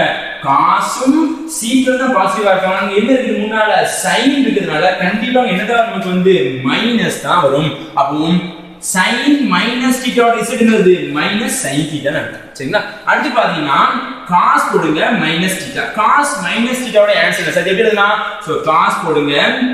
காசும் சீக்கிரம் தான் பாசிட்டிவா இருக்காங்க அங்க என்ன இருக்கு முன்னால சைன் இருக்கிறதுனால கண்டிப்பா என்னதான் நமக்கு வந்து மைனஸ் தான் வரும் அப்போ சைன் மைனஸ் தீட்டாவோட ரிசல்ட் என்னது மைனஸ் சைன் தீட்டான்னு அர்த்தம் சரிங்களா அடுத்து பாத்தீங்கன்னா காஸ் போடுங்க மைனஸ் தீட்டா காஸ் மைனஸ் தீட்டாவோட ஆன்சர் என்ன சார் எப்படி எழுதலாம் சோ காஸ் போடுங்க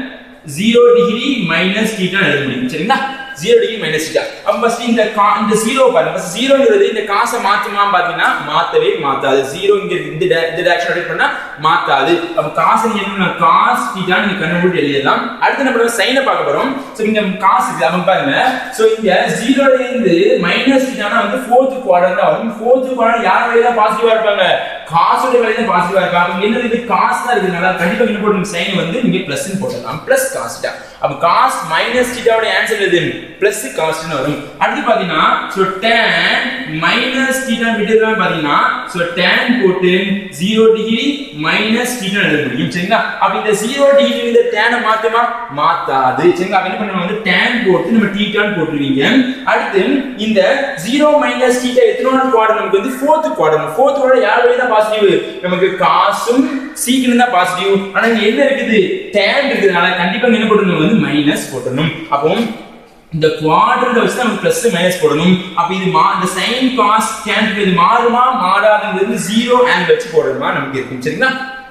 ஜீரோ டிகிரி மைனஸ் தீட்டா எழுத முடியும் சரிங்களா ஜீரோ டிகிரி மைனஸ் தீட்டா அப்ப ஃபர்ஸ்ட் இந்த கா இந்த ஜீரோ பாருங்க ஃபர்ஸ்ட் ஜீரோங்கிறது இந்த காசை மாத்துமா பாத்தீங்கன்னா மாத்தவே மாத்தாது ஜீரோ இங்க இருக்கு. இந்த di- இந்த டைரக்ஷன் ரொட்டேட் பண்ணா மாத்தாது அப்ப காசு நீங்க என்ன காஸ் தீட்டா நீங்க கண்டுபிடிச்சு எழுதலாம் அடுத்து என்ன பண்ணுவோம் சைனை பார்க்க போறோம் சோ இங்க காசு இருக்கு அவங்க பாருங்க சோ இங்க ஜீரோல இருந்து மைனஸ் தீட்டானா வந்து ஃபோர்த் குவாட்ரண்ட் தான் வரும் ஃபோர்த் குவாட்ரண்ட் யார் வழியா பாசிட்டிவா இருப்பாங்க காசோட வழியா தான் பாசிட்டிவா இருப்பாங்க இங்க என்ன இருக்கு காசு தான் இருக்குனால கண்டிப்பா என்ன போடணும் சைன் வந்து நீங்க பிளஸ் போடலாம் பிளஸ் காஸ் தீட்டா அப்ப காஸ் மைனஸ் தீட்டாவோட ஆன்சர் எது பிளஸ் காஸ்ட்னு வரும் அடுத்து பாத்தீங்கன்னா சோ tan மைனஸ் தீட்டா விட்டுலாம் பாத்தீங்கன்னா சோ tan போட்டு 0 டிகிரி மைனஸ் தீட்டா எழுத முடியும் சரிங்களா அப்ப இந்த 0 டிகிரி இந்த tan -அ மாத்துமா மாத்தாது சரிங்களா அப்ப என்ன பண்ணுவோம் வந்து tan போட்டு நம்ம தீட்டான்னு போட்டுருவீங்க அடுத்து இந்த 0 மைனஸ் தீட்டா எத்தனாவது குவாட்ரண்ட் நமக்கு வந்து ஃபோர்த் குவாட்ரண்ட் ஃபோர்த் குவாட்ரண்ட் யார் வழியா தான் பாசிட்டிவ் நமக்கு காசும் சீக்கிரம் தான் பாசிட்டிவ் ஆனா இங்க என்ன இருக்குது tan இருக்கிறதுனால கண்டிப்பா இங்க என்ன போட்டுருணும் வந்து மைனஸ் போட்டுறணும் அப்போ இந்த குவாட்ரண்ட் வச்சு நமக்கு பிளஸ் மைனஸ் போடணும் அப்ப இது மா இந்த சைன் காஸ் tan இது மாறுமா மாறாதுங்கிறது ஜீரோ ஆங்கிள் வச்சு போடணுமா நமக்கு இருக்கும் சரிங்களா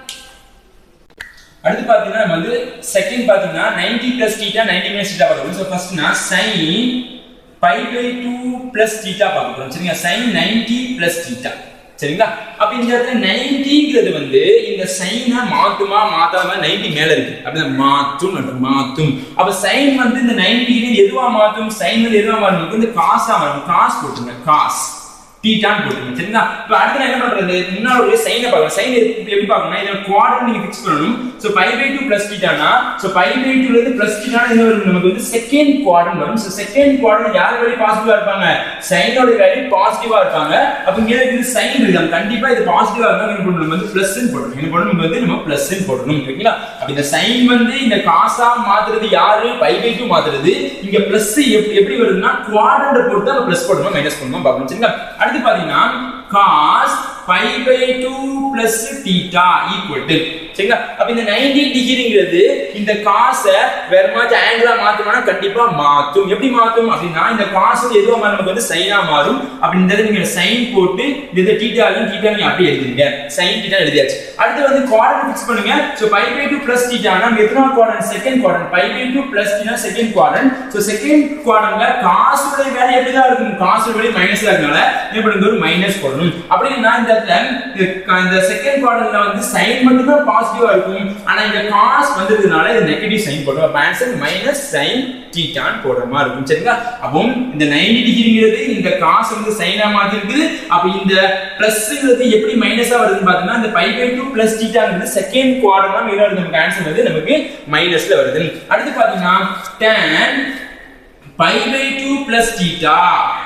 அடுத்து பாத்தீங்கன்னா நம்ம வந்து செகண்ட் பாத்தீங்கன்னா 90 பிளஸ் தீட்டா 90 மைனஸ் தீட்டா பார்க்கணும் ஸோ ஃபர்ஸ்ட்னா sine pi by two plus theta பார்க்க போறோம் சரிங்களா சைன் 90 பிளஸ் தீட்டா சரிங்களா அப்ப இந்த இடத்துல 90ங்கிறது வந்து இந்த சைனை மாத்துமா மாத்தாம 90 மேல இருக்கு அப்படின்னா மாத்தும் மற்றும் மாத்தும் அப்ப சைன் வந்து இந்த 90 டிகிரி எதுவா மாத்தும் சைன் வந்து எதுவா மாறும் நமக்கு வந்து காசா மாறும் காஸ் போட்டுருங்க காஸ் தீட்டான்னு போட்டுருங்க சரிங்களா இப்போ அடுத்து நான் என்ன பண்றது முன்னாடி ஒரு சைனை பார்க்கணும் சைன் எப்படி பார்க்கணும்னா இதை குவாட்ரண்ட் நீங்க ஃபிக்ஸ் பண்ணணும் so pi by two plus தீட்டானா ஸோ பை பை டூல இருந்து பிளஸ் தீட்டானா என்ன வரும் நமக்கு வந்து செகண்ட் குவாட்ரண்ட் வரும் ஸோ செகண்ட் குவாட்ரண்ட் யார் வேல்யூ பாசிட்டிவா இருப்பாங்க சைனோட வேல்யூ பாசிட்டிவா இருப்பாங்க அப்போ இங்க இருக்குது சைன் இருக்கு கண்டிப்பா இது பாசிட்டிவா இருந்தா என்ன பண்ணணும் நம்ம வந்து பிளஸ் போடணும் என்ன பண்ணணும் நம்ம வந்து நம்ம பிளஸ் போடணும் ஓகேங்களா அப்ப இந்த சைன் வந்து இந்த காசா மாத்துறது யாரு பை பை டூ மாத்துறது இங்க பிளஸ் எப்படி எப்படி வருதுன்னா குவாட்ரண்ட் பொறுத்து நம்ம பிளஸ் போடணும் மைனஸ் பண்ணணும் பார்க்கணும் சரிங்களா அடுத்து பாத்தீங்கன்னா cos pi by two plus theta equal to சரிங்களா அப்ப இந்த 90 டிகிரிங்கிறது இந்த காசை வேற மாதிரி ஆங்கிளா மாத்துமானா கண்டிப்பா மாத்தும் எப்படி மாத்தும் அப்படின்னா இந்த காசு வந்து எதுவா மாறும் நமக்கு வந்து சைனா மாறும் அப்படி இந்த இடத்துல நீங்க சைன் போட்டு இந்த டீட்டாலையும் டீட்டா நீங்க அப்படியே எழுதுங்க சைன் டீட்டா எழுதியாச்சு அடுத்து வந்து குவாட்ரண்ட் ஃபிக்ஸ் பண்ணுங்க so pi by two plus theta நம்ம எத்தனை quadrant second quadrant pi by two plus theta second quadrant so second குவாட்ரண்ட்ல காசுடைய வேலை எப்படிதான் இருக்கும் காசு வேலை மைனஸ் இருக்கனால என்ன பண்ணுங்க ஒரு மைனஸ் போடணும் அப்படின்னா இந்த இடத்துல இந்த- இந்த செகண்ட் குவாட்ரண்ட்ல வந்து சைன் மட்டும் தான் பாசிட்டிவா இருக்கும் ஆனா இந்த காஸ் வந்ததுனால இது நெகட்டிவ் சைன் போடுவோம் அப்ப ஆன்சர் மைனஸ் சைன் தீட்டான் போடுற மாதிரி இருக்கும் சரிங்களா அப்போ இந்த 90 டிகிரிங்கிறது இந்த காசு வந்து சைனா மாதிரி இருக்குது அப்ப இந்த பிளஸ்ங்கிறது எப்படி மைனஸா வருதுன்னு பாத்தீங்கன்னா இந்த பை பை டூ பிளஸ் தீட்டாங்கிறது செகண்ட் குவாட்ரண்ட் தான் என்ன வருது நமக்கு ஆன்சர் வந்து நமக்கு மைனஸ்ல வருது அடுத்து பாத்தீங்கன்னா tan pi by two plus theta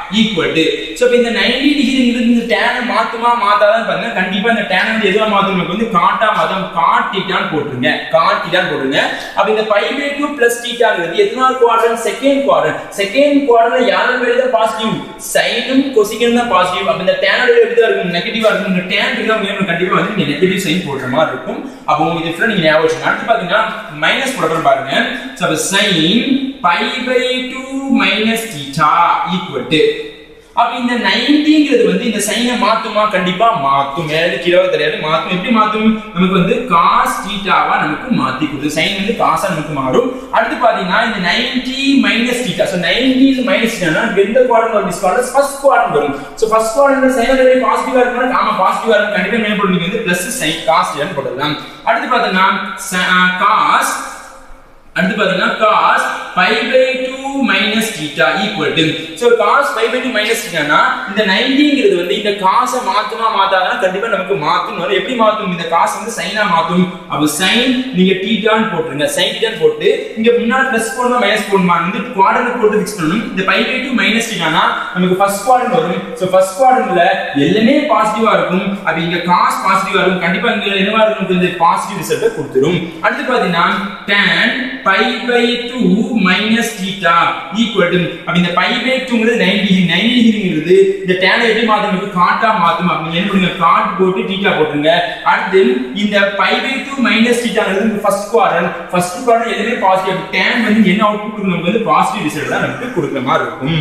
equal to so இப்போ இந்த நைன்டி டிகிரிங்கிறது இந்த டேனை மாத்துமா மாத்தாதான் பாருங்க கண்டிப்பா இந்த டேனை வந்து எதுவா மாத்தும் நமக்கு வந்து காட்டா மாதம் காட்டிட்டான்னு போட்டுருங்க காட்டிட்டான்னு போட்டுருங்க அப்ப இந்த பை பை டூ பிளஸ் டீட்டாங்கிறது எத்தனாவது குவாட்ரன் செகண்ட் குவாட்ரன் செகண்ட் குவாட்ரன்ல யாரும் பேர் தான் பாசிட்டிவ் சைனும் கொசிகனும் தான் பாசிட்டிவ் அப்ப இந்த டேனோட எப்படி தான் இருக்கும் நெகட்டிவா இருக்கும் இந்த டேன் இருந்தா உங்களுக்கு கண்டிப்பா வந்து நீங்க நெகட்டிவ் சைன் போடுற மாதிரி இருக்கும் அப்போ உங்களுக்கு டிஃபரெண்ட் நீங்க ஞாபகம் வச்சுக்கணும் அடுத்து பாத்தீங்கன்னா மைனஸ் போடுற பாருங்க ஸோ அப்ப sine pi by two minus theta equal to அப்ப இந்த நைன்டிங்கிறது வந்து இந்த சைனை மாத்துமா கண்டிப்பா மாத்தும் மேல கீழே தெரியாது மாத்தும் எப்படி மாத்தும் நமக்கு வந்து காஸ் டீட்டாவா நமக்கு மாத்தி கொடுக்கும் சைன் வந்து காசா நமக்கு மாறும் அடுத்து பாத்தீங்கன்னா இந்த ninety minus theta so ninety minus டீட்டானா எந்த குவாட்ரன் வரும் டிஸ் குவாட்ரன் ஃபர்ஸ்ட் குவாட்ரன் வரும் ஸோ ஃபர்ஸ்ட் குவாட்ரன் சைன் வந்து பாசிட்டிவா இருக்கணும் ஆமா பாசிட்டிவா இருக்கும் கண்டிப்பா என்ன போடுங்க வந்து பிளஸ் சைன் காஸ் டீட்டான்னு போடலாம் அடுத்து பாத்தீங்கன்னா காஸ் அடுத்து பாத்தீங்கன்னா cos pi by 2 minus theta equal to so cos pi by 2 minus theta னா இந்த 90ங்கிறது வந்து இந்த cos அ மாத்துமா மாத்தாதா கண்டிப்பா நமக்கு மாத்தும் வரும் எப்படி மாத்தும் இந்த cos வந்து sin ஆ மாத்தும் அப்ப sin நீங்க θ ன்னு போட்டுருங்க sin θ ன்னு போட்டு இங்க முன்னாடி பிளஸ் போடணும் மைனஸ் போடணுமா வந்து குவாட்ரன்ட் போட்டு ஃபிக்ஸ் பண்ணணும் இந்த pi by 2 minus theta னா நமக்கு ஃபர்ஸ்ட் குவாட்ரன்ட் வரும் சோ ஃபர்ஸ்ட் குவாட்ரன்ட்ல எல்லாமே பாசிட்டிவா இருக்கும் அப்ப இங்க cos பாசிட்டிவா இருக்கும் கண்டிப்பா இங்க என்னவா இருக்கும் இந்த பாசிட்டிவ் ரிசல்ட் கொடுத்துரும் அடுத்து பாத்தீங்கன்னா tan pi by 2 minus theta equal to அப்ப இந்த pi by 2ங்கிறது 90 டிகிரி 90 டிகிரிங்கிறது இந்த tan எப்படி மாத்தும் நமக்கு காட்டா மாத்தும் அப்ப நீங்க என்ன பண்ணுங்க காட் போட்டு theta போட்டுருங்க அடுத்து இந்த pi by 2 minus thetaங்கிறது ஃபர்ஸ்ட் குவாட்ரன் ஃபர்ஸ்ட் குவாட்ரன் எதுவுமே பாசிட்டிவ் tan வந்து என்ன அவுட்புட் கொடுக்கும் நமக்கு வந்து பாசிட்டிவ் ரிசல்ட் தான் நமக்கு கொடுக்குற மாதிரி இருக்கும்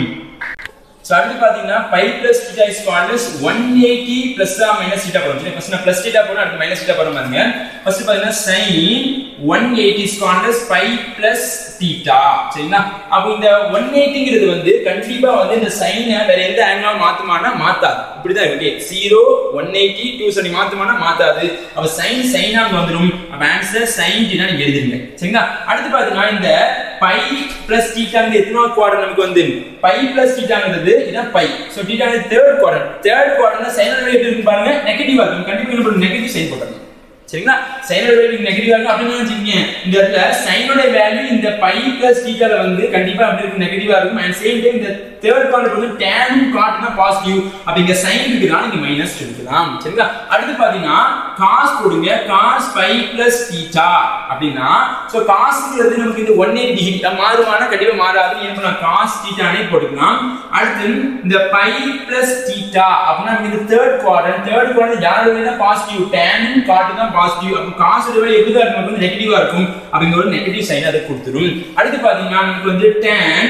ஸோ அடுத்து பார்த்தீங்கன்னா pi plus theta is called one eighty plus minus theta போடும் சரி ஃபர்ஸ்ட் நான் பிளஸ் தீட்டா போடும் அடுத்து மைனஸ் தீட்டா போடும் பாருங்க ஃபர்ஸ்ட் பார்த்தீங்கன்னா sine one eighty is called pi plus theta சரிங்களா அப்போ இந்த ஒன் எயிட்டிங்கிறது வந்து கண்டிப்பா வந்து இந்த சைனை வேற எந்த ஆங்கிளாவும் மாத்துமானா மாத்தாது இப்படிதான் okay zero one eighty two seventy மாத்துமானா மாத்தாது அப்ப சைன் சைனா அங்க வந்துடும் அப்ப ஆன்சர் சைன் டீனா நீங்க எழுதிருங்க சரிங்களா அடுத்து பாத்தீங்கன்னா இந்த பை பிளஸ் டீட்டாங்கிறது எத்தனாவது குவாட்ரன் நமக்கு வந்து பை பிளஸ் டீட்டாங்கிறது இதான் பை சோ டீட்டாங்கிறது தேர்ட் குவாட்ரன் தேர்ட் குவாட்ரன் சைனல் ரேட் இருக்கு பாருங்க நெகட்டிவா இருக்கும் கண்டிப்பா என்ன பண்ணுங்க நெகட்டிவ் சைன் போட்டுருங்க சரிங்களா சைனோட வேல்யூ நெகட்டிவா இருக்கும் அப்படின்னு வச்சுக்கீங்க இந்த இடத்துல சைனோட வேல்யூ இந்த பை பிளஸ் தீட்டால வந்து கண்டிப்பா அப்படி இருக்கு நெகட்டிவா இருக்கும் அண்ட் சேம் டைம் இந்த தேர்ட் கார்டு வந்து tan காட்டுனா பாசிட்டிவ் அப்ப இங்க சைன் இருக்குதா நீங்க மைனஸ் எடுக்கலாம் சரிங்களா அடுத்து பாத்தீங்கன்னா cos போடுங்க cos பை பிளஸ் தீட்டா அப்படின்னா சோ காஸ்ங்கிறது நமக்கு இந்த 180 டிகிரி மாறுமானா கண்டிப்பா மாறாது என்ன பண்ணலாம் cos தீட்டானே போட்டுக்கலாம் அடுத்து இந்த பை பிளஸ் தீட்டா அப்படின்னா இந்த தேர்ட் குவாட்ரன் தேர்ட் குவாட்ரன் யாரோட வேணா பாசிட்டிவ் tan காட்டுனா பாசிட்டிவ் அப்ப காசோட வேல்யூ எப்படி இருக்கும் நமக்கு வந்து நெகட்டிவா இருக்கும் அப்ப இங்க ஒரு நெகட்டிவ் சைன் அதை கொடுத்துரும் அடுத்து பாத்தீங்கன்னா நமக்கு வந்து tan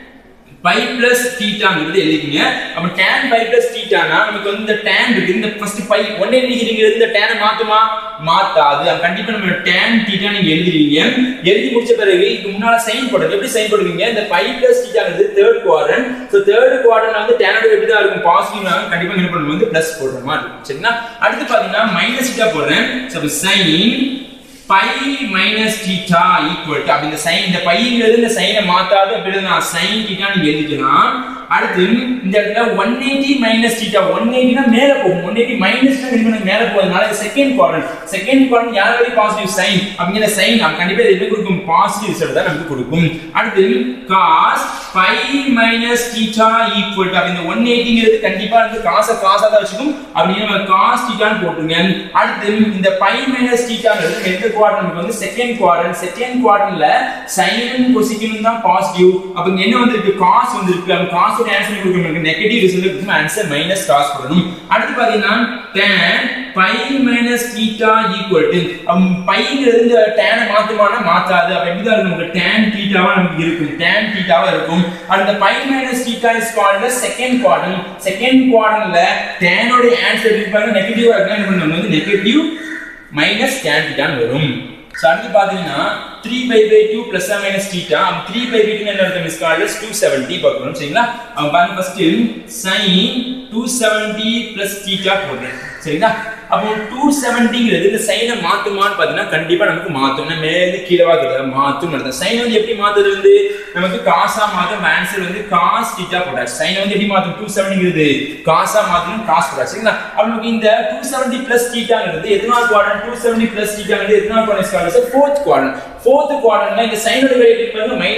பை பிளஸ் தீட்டாங்கிறது எழுதிக்கீங்க அப்ப tan பை பிளஸ் தீட்டானா நமக்கு வந்து இந்த tan இருக்கு இந்த ஃபர்ஸ்ட் பை ஒன் எயிட்டி டிகிரிங்கிறது இந்த tan மாத்துமா மாத்தாது அது கண்டிப்பா நம்ம tan தீட்டா நீங்க எழுதிருவீங்க எழுதி முடிச்ச பிறகு இதுக்கு முன்னால சைன் போடுறது எப்படி சைன் போடுவீங்க இந்த பை பிளஸ் தீட்டாங்கிறது third quadrant so third quadrant வந்து tan ஓட எப்படி தான் இருக்கும் பாசிட்டிவ் கண்டிப்பா என்ன பண்ணுவோம் வந்து பிளஸ் போடுற மாதிரி இருக்கும் சரிங்களா அடுத்து பாத்தீங்கன்னா மைனஸ் தீட்டா போடுறேன் so sine pi minus theta equal to அப்ப இந்த சைன் இந்த பைங்கிறது இந்த சைனை மாத்தாது அப்படி நான் சைன் தீட்டா நீங்க எழுதிக்கலாம் அடுத்து இந்த இடத்துல one eighty minus theta one எயிட்டினா மேல போகும் ஒன் எயிட்டி மைனஸ் மேல போகுதுனால செகண்ட் குவாட்ரன் செகண்ட் குவாட்ரன் யார் வரை பாசிட்டிவ் சைன் அப்படிங்கிற சைன் கண்டிப்பா இது என்ன கொடுக்கும் பாசிட்டிவ் ரிசல்ட் தான் நமக்கு கொடுக்கும் அடுத்து cos pi minus theta equal to அப்ப இந்த ஒன் எயிட்டிங்கிறது கண்டிப்பா வந்து காசை காசா தான் வச்சுக்கும் அப்படின்னு நம்ம காஸ் தீட்டான்னு போட்டுருங்க அடுத்து இந்த பை மைனஸ் தீட்டாங்கிறது எந்த குவாட்ரன் நமக்கு வந்து செகண்ட் குவாட்ரன் செகண்ட் குவாட்ரன்ல சைனும் கொசிக்கனும் தான் பாசிட்டிவ் அப்ப இங்க என்ன வந்திருக்கு காஸ் வந்திருக்கு அப்ப காசோட ஆன்சர் கொடுக்கணும் நமக்கு நெகட்டிவ் ரிசல்ட் கொடுக்கும் ஆன்சர் மைனஸ் காஸ் போடணும் அடுத்து பாத்தீங்கன்னா tan pi minus theta equal to பைங்கிறது இந்த டேனை மாத்துமானா மாத்தாது அப்ப எப்படி தான் இருக்கும் நமக்கு tan தீட்டாவா நமக்கு இருக்கும் tan தீட்டாவா இருக்கும் அந்த pi minus theta is called second quadrant second குவாட்ரன்ல டேனோட ஆன்சர் இருப்பாங்க நெகட்டிவா இருக்கு என்ன பண்ணுவாங்க வந்து நெகட்டிவ் மைனஸ் tan தீட்டான்னு வரும் ஸோ அடுத்து பார்த்தீங்கன்னா three pi by two plus minus theta அப்போ த்ரீ பை பை டூ என்ன இருக்கும் மிஸ் கால்டஸ் டூ செவன்ட்டி பார்க்கணும் சரிங்களா அவன் பாருங்க first sine two seventy plus theta போடுறேன் சரிங்களா அப்போ டூ செவன்ட்டிங்கிறது இந்த சைனை மாத்துமான்னு பார்த்தீங்கன்னா கண்டிப்பா நமக்கு மாத்தும் நம்ம மேலே கீழவா கிடையாது மாத்தும் நடந்தது சைன் வந்து எப்படி மாத்துறது வந்து நமக்கு காசா மாத்தும் ஆன்சர் வந்து காஸ் டீட்டா போட்டாச்சு சைன் வந்து எப்படி மாத்தும் டூ செவன்ட்டிங்கிறது காசா மாத்தணும் காசு போட்டாச்சு சரிங்களா அப்போ நமக்கு இந்த டூ செவன்ட்டி பிளஸ் டீட்டாங்கிறது எத்தனாவது குவாட்ரன் டூ செவன்ட்டி பிளஸ் டீட்டாங்கிறது எத்தனாவது குவாட்ரன் ஃபோர்த் குவாட்ரன் ஃபோர்த் குவாட்ரன்ல இந்த சைனோட வேல்யூ பாருங்க மைனஸ்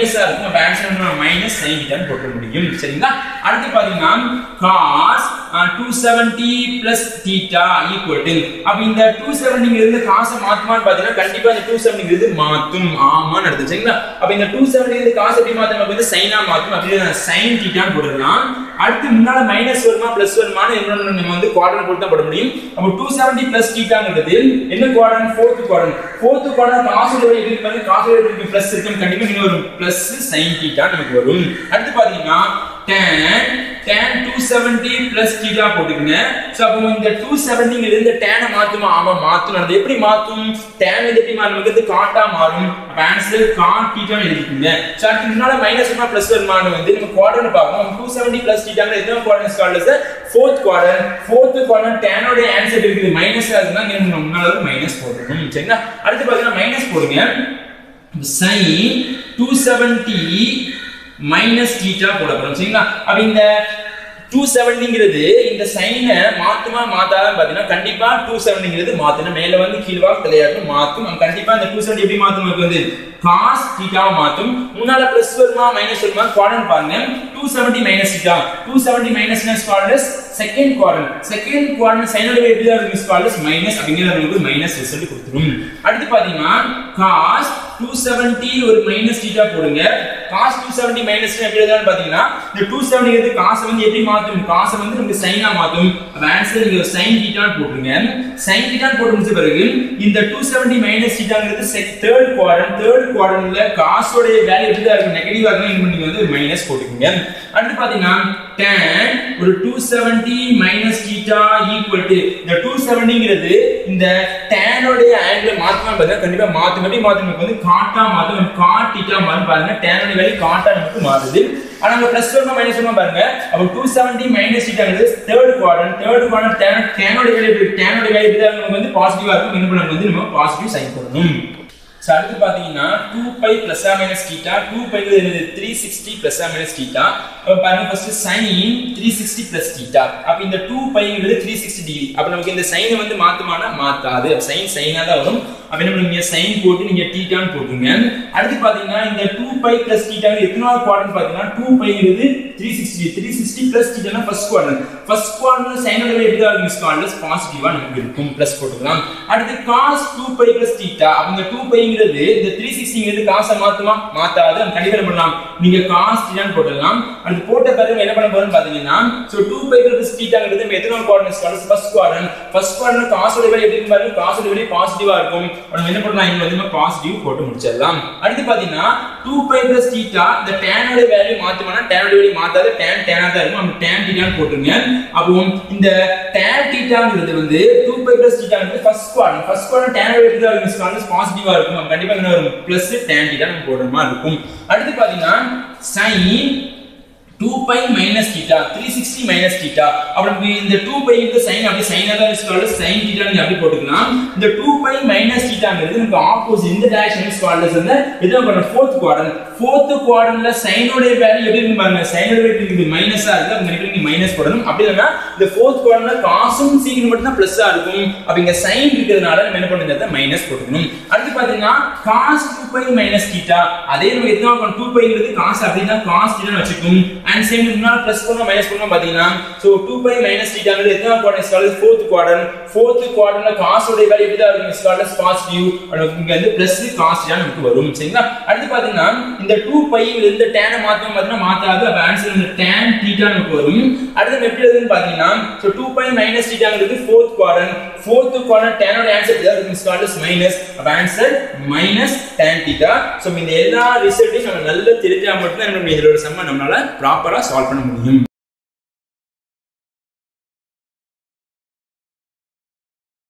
மைனஸா இருக்கும் அப்ப ஆன்சர் நம்ம மைனஸ் சைன் தீட்டான்னு போட முடியும் சரிங்களா அடுத்து பாத்தீங்கன்னா cos two seventy plus theta equal to அப்ப இந்த டூ செவன்டிங்கிறது காசை மாத்துமான்னு பாத்தீங்கன்னா கண்டிப்பா இந்த டூ செவன்டிங்கிறது மாத்தும் ஆமான்னு எடுத்து சரிங்களா அப்ப இந்த டூ செவன்டிங்கிறது காசு எப்படி மாத்தும் நமக்கு வந்து சைனா மாத்தும் அப்படின்னு சைன் தீட்டான்னு போட்டுடலாம் அடுத்து முன்னால மைனஸ் வருமா பிளஸ் வருமானு இன்னொன்று நம்ம வந்து குவாட்ரன் போட்டு தான் போட முடியும் அப்போ டூ செவன்டி பிளஸ் தீட்டாங்கிறது என்ன quadrant fourth quadrant fourth quadrant cos எப்படி பாருங்க காசு இருக்கு பிளஸ் இருக்கும் கண்டிப்பா இங்க வரும் பிளஸ் சைன் தீட்டா நமக்கு வரும் அடுத்து பாத்தீங்கன்னா tan tan 270 plus theta போட்டுக்கங்க சோ அப்போ இந்த 270 ங்கிறது இந்த tan -அ மாத்துமா ஆமா மாத்தும் அது எப்படி மாத்தும் tan வந்து எப்படி மாறும் வந்து காட்டா மாறும் அப்ப ஆன்சர் cot theta னு எழுதிக்கங்க சோ அடுத்து முன்னால மைனஸ் வருமா பிளஸ் வருமானு வந்து நம்ம குவாட்ரன் பார்ப்போம் 270 plus theta ங்கிறது எத்தனை quadrants called as fourth quadrant fourth quadrant tan ஓட ஆன்சர் இருக்குது மைனஸ் இருக்குன்னா நீங்க முன்னால மைனஸ் போடணும் சரிங்களா அடுத்து பாத்தீங்கன்னா மைனஸ் போடுங்க sin 270 மைனஸ் தீட்டா போட போறோம் சரிங்களா அப்ப இந்த டூ செவன்டிங்கிறது இந்த சைனை மாத்துமா மாத்தாதான் பாத்தீங்கன்னா கண்டிப்பா டூ செவன்டிங்கிறது மாத்தணும் மேல வந்து கீழ்வா தலையாட்டும் மாத்தும் நம்ம கண்டிப்பா இந்த டூ செவன்டி எப்படி மாத்தும் நமக்கு வந்து காஸ் தீட்டாவை மாத்தும் முன்னால பிளஸ் வருமா மைனஸ் வருமா குவாட்ரன் பாருங்க two seventy minus theta two seventy minus quadrants second quadrant second quadrant சைனோட எப்படி தான் இருக்கு குவாட்ரஸ் மைனஸ் அப்படிங்கிறது நமக்கு மைனஸ் ரிசல்ட் கொடுத்துரும் அடுத்து பாத்தீங்கன்னா காஸ் டூ செவன்டி ஒரு மைனஸ் தீட்டா போடுங்க காஸ் டூ செவன்டி மைனஸ் எப்படி எழுதலாம்னு பாத்தீங்கன்னா இந்த டூ செவன்டி வந்து காசை வந்து எப்படி மாத்தும் காசை வந்து நமக்கு சைனா மாத்தும் அப்ப ஆன்சர் நீங்க சைன் தீட்டான்னு போட்டுருங்க சைன் தீட்டான்னு போட்டு முடிச்ச பிறகு இந்த டூ செவன்டி மைனஸ் தீட்டாங்கிறது தேர்ட் குவாட்ரன் தேர்ட் குவாட்ரன்ல காசோடைய வேல்யூ எப்படி தான் இருக்கு நெகட்டிவா இருக்கு நீங்க வந்து மைனஸ் போட்டுக்கோங்க அடுத்து பாத்தீங்கன்னா tan ஒரு 270 மைனஸ் தீட்டா ஈக்குவல் டு இந்த 270ங்கிறது இந்த tan உடைய ஆங்கிள் மாத்துமா பார்த்தா கண்டிப்பா மாத்தும் எப்படி மாத்தும் நமக்கு வந்து காட்டா மாத்தும் காட் தீட்டா மாறும் பாருங்க tan உடைய வேல்யூ காட்டா நமக்கு மாறுது ஆனா அங்க பிளஸ் வருமா மைனஸ் வருமா பாருங்க அப்ப 270 மைனஸ் தீட்டாங்கிறது third quadrant third quadrant tan tan உடைய வேல்யூ எப்படி tan உடைய வேல்யூ எப்படி நமக்கு வந்து பாசிட்டிவா இருக்கும் என்ன பண்ணணும் வந்து நம்ம பாசிட்டிவ் சைன் பண்ணணும் ஸோ அடுத்து பார்த்தீங்கன்னா two pi plus ah minus theta two pi என்னது three sixty plus ah minus theta அப்போ பாருங்க first sine three sixty plus theta அப்போ இந்த டூ பைங்கிறது த்ரீ சிக்ஸ்டி டிகிரி அப்போ நமக்கு இந்த சைனை வந்து மாத்துமானா மாத்தாது சைன் சைனாக தான் வரும் அப்போ என்ன பண்ணுவீங்க சைன் போட்டு நீங்க டீட்டான்னு போட்டுருங்க அடுத்து பார்த்தீங்கன்னா இந்த டூ பை பிளஸ் டீட்டா எத்தனாவது குவாட்ரன் பார்த்தீங்கன்னா டூ பைங்கிறது three sixty three sixty plus டீட்டானா ஃபர்ஸ்ட் குவாட்ரன் ஃபர்ஸ்ட் குவாட்ரன் சைனோட எப்படி தான் இருக்கும் கால்டஸ் பாசிட்டிவா நமக்கு இருக்கும் பிளஸ் போட்டுக்கலாம் அடுத்து cos two pi plus theta அவங்க டூ பைங்கிறது இந்த த்ரீ சிக்ஸ்டிங்கிறது காசை மாத்துமா மாத்தாது நம்ம கண்டிப்பா என்ன பண்ணலாம் நீங்க காஸ் டீட்டான்னு போட்டுடலாம் அடுத்து போட்ட பிறகு என்ன பண்ண போறோம்னு பாத்தீங்கன்னா சோ டூ பை பிளஸ் டீட்டாங்கிறது நம்ம எத்தனை quadrants called as first quadrant first quadrant காசோட வேல்யூ எப்படி இருக்கும் பாருங்க காசோட வேல்யூ பாசிட்டிவா இருக்கும் நம்ம என்ன பண்ணலாம் இங்க வந்து பாசிட்டிவ் போட்டு முடிச்சிடலாம் அடுத்து பாத்தீங்கன்னா டூ பை பிளஸ் டீட்டா இந்த டேனோட வேல்யூ மாத்துமானா டேனோட வேல்யூ மாத்தாத டேன் டேனா தான் இருக்கும் நம்ம டேன் டீட்டான்னு போட்டுருங்க அப்போ இந்த டேன் டீட்டாங்கிறது வந்து டூ பை பிளஸ் டீட்டாங்கிறது ஃபர்ஸ்ட் குவாட்ரன் ஃபர்ஸ்ட் குவாட்ரன் டேனோட வேல்யூ தான் இருக்கும் பாசிட்டிவா இருக்கும் நம்ம கண்டிப்பா என்ன வரும் பிளஸ் டேன் டீட்டா நம்ம போடுற மாதிரி இருக்கும் அடுத்து பாத்தீங்கன்னா sine two pi minus theta three sixty minus theta அப்படி இந்த டூ பைக்கு சைன் அப்படி சைனாக தான் வச்சுக்கால சைன் தீட்டா நீங்க அப்படி போட்டுக்கலாம் இந்த டூ பை மைனஸ் தீட்டாங்கிறது நமக்கு ஆப்போசிட் இந்த டைரக்ஷன் ஸ்குவாட்ரஸ் வந்து இதான் பண்ண ஃபோர்த் குவாட்ரன் ஃபோர்த் குவாட்ரன்ல சைனோட வேல்யூ எப்படி இருக்கு பாருங்க சைனோட வேல்யூ இருக்குது மைனஸா இருக்கு அப்ப நீங்க மைனஸ் போடணும் அப்படி இல்லைன்னா இந்த ஃபோர்த் குவாட்ரன்ல காசும் சீக்கிரம் மட்டும் தான் பிளஸ்ஸா இருக்கும் அப்ப இங்க சைன் இருக்கிறதுனால நம்ம என்ன பண்ணுறது மைனஸ் போட்டுக்கணும் அடுத்து பாத்தீங்கன்னா cos two pi minus theta அதே நம்ம எத்தனை டூ பைங்கிறது காசு அப்படின்னா காஸ் தீட்டா வச்சுக்கும் அண்ட் சேம் முன்னால பிளஸ் பண்ணா மைனஸ் பண்ணா பாத்தீங்கன்னா சோ 2 பை மைனஸ் தீட்டாங்கிறது எத்தனை quadrant calls fourth quadrant fourth குவாட்ரன்ல காசோட வேல்யூ எப்படி தான் இருக்கும் கால்ஸ் பாசிட்டிவ் இங்க வந்து பிளஸ் காஸ் தான் நமக்கு வரும் சரிங்களா அடுத்து பாத்தீங்கன்னா இந்த 2 பை இந்த tan மாத்தணும் பாத்தீங்கன்னா மாத்தாது அப்ப ஆன்சர் இந்த tan தீட்டா நமக்கு வரும் அடுத்து நம்ம எப்படி எழுதுன்னு பாத்தீங்கன்னா சோ 2 பை மைனஸ் தீட்டாங்கிறது fourth quadrant fourth quadrant tan ஓட ஆன்சர் இதான் இருக்கும் கால்ஸ் மைனஸ் அப்ப answer minus tan theta so இந்த எல்லா ரிசல்ட்டையும் நம்ம நல்லா தெரிஞ்சா மட்டும் தான் நம்ம இதோட சம்ம நம்மளால ப்ராப்பரா சால்வ் பண்ண முடியும்